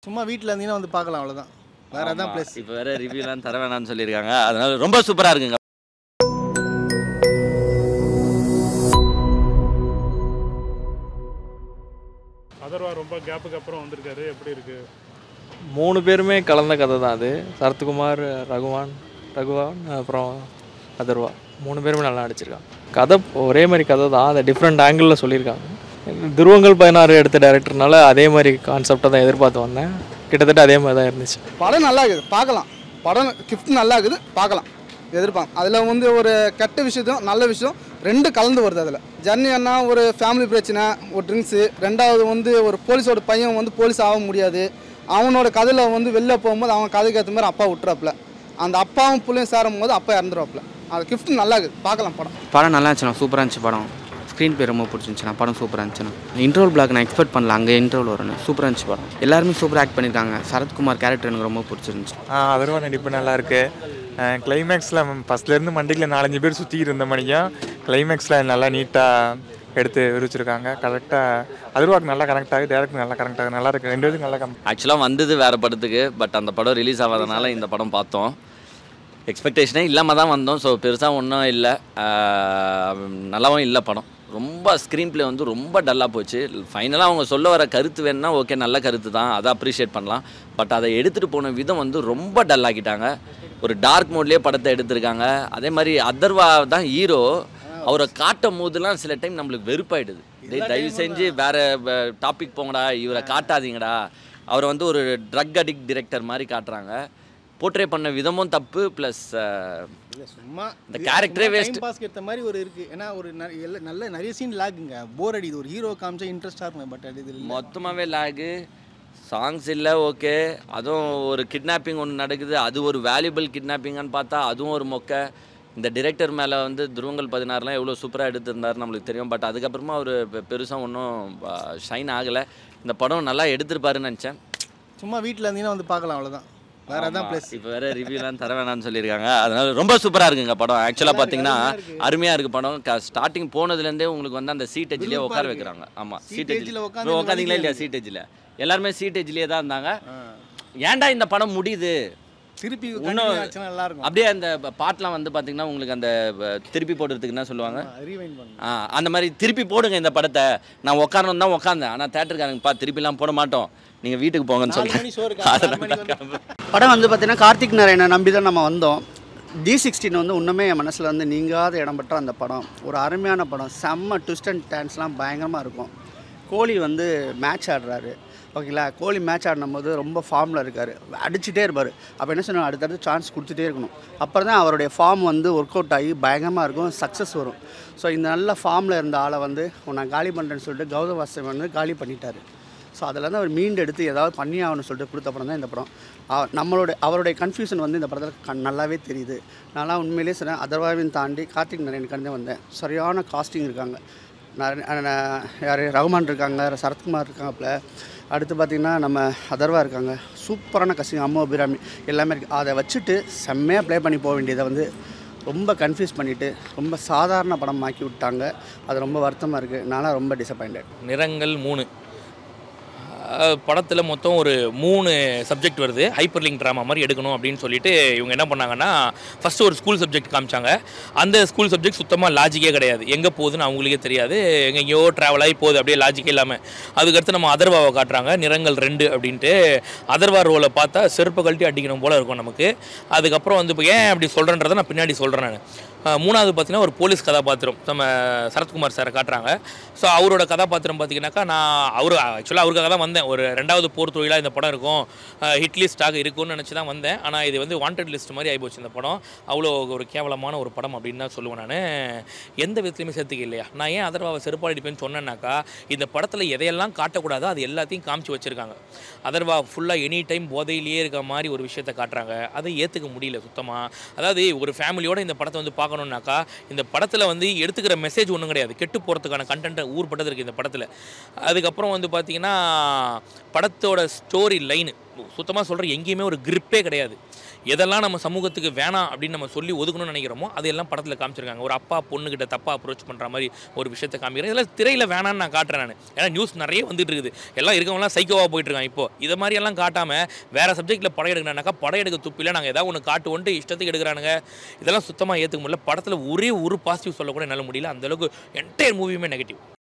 சும்மா வீட்டில் இருந்தீங்கன்னா வந்து பார்க்கலாம் அவ்வளோதான் வேற அதான் ப்ளஸ் இப்போ வேற ரிவ்யூலாம் தர வேணாம்னு சொல்லியிருக்காங்க அதனால ரொம்ப சூப்பராக இருக்குங்க அதர்வா ரொம்ப கேப்புக்கு அப்புறம் வந்திருக்காரு எப்படி இருக்கு மூணு பேருமே கலந்த கதை தான் அது சரத்குமார் ரகுவான் ரகுவான் அப்புறம் அதர்வா மூணு பேருமே நல்லா நடிச்சிருக்காங்க கதை ஒரே மாதிரி கதை தான் அதை டிஃப்ரெண்ட் ஆங்கிளில் சொல்லியிருக்காங்க துருவங்கள் பதினாறு எடுத்த டேரக்டர்னால அதே மாதிரி கான்செப்டை தான் எதிர்பார்த்து வந்தேன் கிட்டத்தட்ட அதே மாதிரி தான் இருந்துச்சு படம் நல்லா இருக்குது பார்க்கலாம் படம் கிஃப்ட் நல்லா இருக்குது பார்க்கலாம் எதிர்ப்பாங்க அதில் வந்து ஒரு கெட்ட விஷயத்தையும் நல்ல விஷயம் ரெண்டு கலந்து வருது அதில் ஜர்னி அண்ணா ஒரு ஃபேமிலி பிரச்சனை ஒரு ட்ரிங்க்ஸு ரெண்டாவது வந்து ஒரு போலீஸோட பையன் வந்து போலீஸ் ஆக முடியாது அவனோட கதையில் வந்து வெளில போகும்போது அவன் கதைக்கு ஏற்ற மாதிரி அப்பா விட்டுறாப்புல அந்த அப்பாவும் பிள்ளையும் சேரும் போது அப்பா இறந்துருவாப்புல அது கிஃப்ட் நல்லா இருக்குது பார்க்கலாம் படம் படம் நல்லா இருந்துச்சுண்ணா சூப்பராக இருந்துச்சு படம் ஸ்க்ரீன் பே ரொம்ப பிடிச்சிருந்துச்சுண்ணா படம் சூப்பராக இருந்துச்சுண்ணா இன்டர்வல் பிளாக் நான் எக்ஸ்பெக்ட் பண்ணல அங்கே இன்டர்வல் வரணும் சூப்பராக இருந்துச்சு படம் எல்லாருமே சூப்பராக ஆக்ட் பண்ணியிருக்காங்க சரத்குமார் கேரக்டர் எனக்கு ரொம்ப பிடிச்சிருந்துச்சு அதர்வா நடிப்பு நல்லா இருக்கு கிளைமேக்ஸில் ஃபஸ்ட்லேருந்து மண்டிக்கில் நாலஞ்சு பேர் சுற்றி இருந்த மணிக்கும் கிளைமேக்ஸில் நல்லா நீட்டாக எடுத்து விரிச்சிருக்காங்க கரெக்டாக அதர்வாக்கு நல்லா கனெக்ட் ஆகுது டேரக்ட் நல்லா கனெக்ட் ஆகுது நல்லா இருக்கு ரெண்டு பேருக்கு நல்லா கம் ஆக்சுவலாக வந்தது வேற படத்துக்கு பட் அந்த படம் ரிலீஸ் ஆகாதனால இந்த படம் பார்த்தோம் எக்ஸ்பெக்டேஷனே இல்லாமல் தான் வந்தோம் ஸோ பெருசாக ஒன்றும் இல்லை நல்லாவும் இல்லை படம் ரொம்ப ஸ்க்ரீன் ப்ளே வந்து ரொம்ப டல்லாக போச்சு ஃபைனலாக அவங்க சொல்ல வர கருத்து வேணும்னா ஓகே நல்ல கருத்து தான் அதை அப்ரிஷியேட் பண்ணலாம் பட் அதை எடுத்துகிட்டு போன விதம் வந்து ரொம்ப டல்லாக்கிட்டாங்க ஒரு டார்க் மோட்லேயே படத்தை எடுத்திருக்காங்க அதே மாதிரி அதர்வா தான் ஹீரோ அவரை காட்டும் போதெல்லாம் சில டைம் நம்மளுக்கு வெறுப்பாயிடுது டேய் தயவு செஞ்சு வேற டாபிக் போங்கடா இவரை காட்டாதீங்கடா அவரை வந்து ஒரு ட்ரக் அடிக்ட் டிரெக்டர் மாதிரி காட்டுறாங்க போர்ட்ரே பண்ண விதமும் தப்பு ப்ளஸ் இல்லை சும்மா இந்த character ஏ waste. டைம் பாஸ்க்கு ஏற்ற மாதிரி ஒரு இருக்குது ஏன்னா ஒரு ந- எல்லா- நல்ல நிறைய சீன் லாக்குங்க போர் அடிக்குது ஒரு ஹீரோ காமிச்சா இன்ட்ரெஸ்டாக இருக்கும் பட் அது இது இல்லை மொத்தமாகவே லேகு சாங்ஸ் இல்லை ஓகே அதுவும் ஒரு கிட்னாப்பிங் ஒன்று நடக்குது அது ஒரு வேல்யூபிள் கிட்னாப்பிங்கான்னு பார்த்தா அதுவும் ஒரு மொக்க இந்த டிரெக்டர் மேலே வந்து துருவங்கள் பதினாறுலாம் எவ்வளோ சூப்பராக எடுத்திருந்தாரு நம்மளுக்கு தெரியும் பட் அதுக்கப்புறமா அவர் பெருசாக ஒன்றும் ஷைன் ஆகலை இந்த படம் நல்லா எடுத்திருப்பாருன்னு நினச்சேன் சும்மா வீட்டில் இருந்தீங்கன்னா வந்து பார்க்கலாம் அவ்வளோதான் வேற அதான் ப்ளஸ் இப்போ வேற ரிவ்யூலாம் தர வேணாம்னு சொல்லியிருக்காங்க அதனால ரொம்ப சூப்பராக இருக்குங்க படம் ஆக்சுவலாக பார்த்தீங்கன்னா அருமையாக இருக்கு படம் ஸ்டார்டிங் போனதுலேருந்தே உங்களுக்கு வந்து அந்த சீட் எஜ்லேயே உட்கார வைக்கிறாங்க ஆமாம் Seat சீட் edge எஜ்ஜில் ல உட்காந்து உட்காந்தீங்களா இல்லையா சீட் எஜ்ஜில் எல்லாருமே சீட் எஜ்லேயே தான் இருந்தாங்க ஏன்டா இந்த படம் முடியுது திருப்பி இன்னும் continue ஆச்சுன்னா நல்லா இருக்கும் அப்படியே அந்த ப- பாட்டெலாம் வந்து பார்த்தீங்கன்னா உங்களுக்கு அந்த ப- திருப்பி போடுறதுக்கு என்ன சொல்லுவாங்க ரீவைண்ட் பண்ணணும் ஆ, அந்த மாதிரி திருப்பி போடுங்க இந்த படத்தை நான் உட்காரணும் தான் உட்காந்தேன் ஆனால் தேட்டருக்காரங்கப்பா திருப்பிலாம் போட மாட்டோம் நீங்கள் வீட்டுக்கு போங்கன்னு நாலு மணி show இருக்கு, ஆறு மணிக்கு வந்து- சொல்லிட்டு படம் வந்து பார்த்தீங்கன்னா கார்த்திக் நாராயணனை நம்பி தான் நம்ம வந்தோம் டி சிக்ஸ்டீன் வந்து இன்னுமே என் மனசில் வந்து நீங்காத இடம் பெற்ற அந்த படம் ஒரு அருமையான படம் செம்ம ட்விஸ்ட் அண்ட் டான்ஸ்லாம் பயங்கரமாக இருக்கும் கோலி வந்து மேட்ச் ஆடுறாரு ஓகேங்களா கோலி மேட்ச் ஆடினும் போது ரொம்ப ஃபார்மில் இருக்கார் அடிச்சுட்டே இருப்பார் அப்போ என்ன சொன்னால் அடுத்தடுத்து சான்ஸ் கொடுத்துட்டே இருக்கணும் அப்புறம் தான் அவருடைய ஃபார்ம் வந்து ஒர்க் அவுட் ஆகி பயங்கரமாக இருக்கும் சக்ஸஸ் வரும் ஸோ இந்த நல்ல ஃபார்மில் இருந்த ஆளை வந்து நான் காலி பண்ணுறேன்னு சொல்லிட்டு கௌதம் வாசன் வந்து காலி பண்ணிட்டாரு ஸோ அதுலேருந்து அவர் மீண்டு எடுத்து ஏதாவது பண்ணி ஆகணும்னு சொல்லிட்டு கொடுத்த படம் தான் இந்த படம் அவ- நம்மளோட அவருடைய கன்ஃபியூஷன் வந்து இந்த படத்தில் கண் நல்லாவே தெரியுது நான்லாம் உண்மையிலேயே சொன்னேன் அதர்வாவையும் தாண்டி கார்த்திக் நாராயணுக்காண்டே வந்தேன் சரியான காஸ்டிங் இருக்காங்க யார் ரகுமான் இருக்காங்க சரத்குமார் இருக்காங்கப்ல அடுத்து பார்த்திங்கன்னா நம்ம அதர்வா இருக்காங்க சூப்பரான கசிங் அம்மா அபிராமி எல்லாமே இருக்குது அதை வச்சுட்டு செம்மையாக ப்ளே பண்ணி போக வேண்டியதை வந்து ரொம்ப கன்ஃபியூஸ் பண்ணிவிட்டு ரொம்ப சாதாரண படம் ஆக்கி விட்டாங்க அது ரொம்ப வருத்தமாக இருக்குது நான்லாம் ரொம்ப டிசப்பாயிண்டட் நிறங்கள் மூணு படத்தில் மொத்தம் ஒரு மூணு சப்ஜெக்ட் வருது ஹைப்பர் லிங்க் ட்ராமா மாதிரி எடுக்கணும் அப்படின்னு சொல்லிட்டு இவங்க என்ன பண்ணாங்கன்னா ஃபஸ்ட்டு ஒரு ஸ்கூல் சப்ஜெக்ட் காமிச்சாங்க அந்த ஸ்கூல் சப்ஜெக்ட் சுத்தமாக லாஜிக்கே கிடையாது எங்கே போகுதுன்னு அவங்களுக்கே தெரியாது எங்கேயோ ட்ராவல் ஆகி போகுது அப்படியே லாஜிக்கே இல்லாமல் அதுக்கடுத்து நம்ம அதர்வாவை காட்டுறாங்க நிறங்கள் ரெண்டு அப்படின்ட்டு அதர்வா ரோலை பார்த்தா செருப்பை கழட்டி அடிக்கணும் போல் இருக்கும் நமக்கு அதுக்கப்புறம் வந்து இப்போ ஏன் அப்படி சொல்கிறேன்றதை நான் பின்னாடி சொல்கிறேன் நான் அஹ் மூணாவது பார்த்தீங்கன்னா ஒரு போலீஸ் கதாபாத்திரம் நம்ம சரத்குமார் சாரை காட்டுறாங்க ஸோ அவரோட கதாபாத்திரம் பார்த்தீங்கன்னாக்கா நான் அவர் ஆக்சுவலாக அவருக்காக தான் வந்தேன் ஒரு ரெண்டாவது போர் தொழிலாக இந்த படம் இருக்கும் ஹிட் லிஸ்டாக இருக்கும்னு நினச்சி தான் வந்தேன் ஆனால் இது வந்து வாண்டட் லிஸ்ட் மாதிரி ஆகிப்போச்சு இந்த படம் அவ்வளோ ஒரு கேவலமான ஒரு படம் அப்படின்னு தான் சொல்லுவேன் நான் எந்த விதத்துலையுமே சேர்த்துக்க இல்லையா நான் ஏன் அதர்வாவை செருப்பாடி அடிப்பேன்னு சொன்னேன்னாக்கா இந்த படத்தில் எதையெல்லாம் காட்டக்கூடாதோ அது எல்லாத்தையும் காமிச்சு வச்சுருக்காங்க அதர்வா ஃபுல்லாக எனி டைம் போதையிலேயே இருக்க மாதிரி ஒரு விஷயத்தை காட்டுறாங்க அதை ஏற்றுக்க முடியல சுத்தமாக அதாவது ஒரு ஃபேமிலியோட இந்த படத்தை வந்து பார்க்கணுன்னாக்கா இந்த படத்தில் வந்து எடுத்துக்கிற மெசேஜ் ஒன்றும் கிடையாது கெட்டு போகிறதுக்கான கண்டென்ட் ஊர்பட்டது இருக்குது இந்த படத்தில் அதுக்கப்புறம் வந்து பார்த்திங்கன்னா படத்தோட ஸ்டோரி லைனு சுத்தமாக சொல்கிற எங்கேயுமே ஒரு grip-ஏ கிடையாது எதெல்லாம் நம்ம சமூகத்துக்கு வேணாம் அப்படின்னு நம்ம சொல்லி ஒதுக்கணும்னு நினைக்கிறோமோ அதெல்லாம் படத்தில் காமிச்சிருக்காங்க ஒரு அப்பா பொண்ணுகிட்ட தப்பாக அப்ரோச் பண்ணுற மாதிரி ஒரு விஷயத்தை காமிக்கிறேன் இதெல்லாம் திரையில் வேணான்னு நான் காட்டுறேன் நான் ஏன்னா நியூஸ் நிறைய வந்துட்டு இருக்குது எல்லாம் இருக்கவங்களாம் சைக்கோவாக போயிட்டு இருக்காங்க இப்போ இதை மாதிரி எல்லாம் காட்டாமல் வேறு சப்ஜெக்ட்டில் படம் எடுக்கணும்னாக்கா படம் எடுக்க துப்பில நாங்கள் ஏதாவது ஒன்று காட்டுவோன்ட்டு இஷ்டத்துக்கு எடுக்கிறானுங்க இதெல்லாம் சுத்தமாக ஏற்றுக்க முடியல படத்தில் ஒரே ஒரு பாசிட்டிவ் சொல்லக்கூட என்னால் முடியல அந்தளவுக்கு என்டையர் மூவியுமே நெகட்டிவ்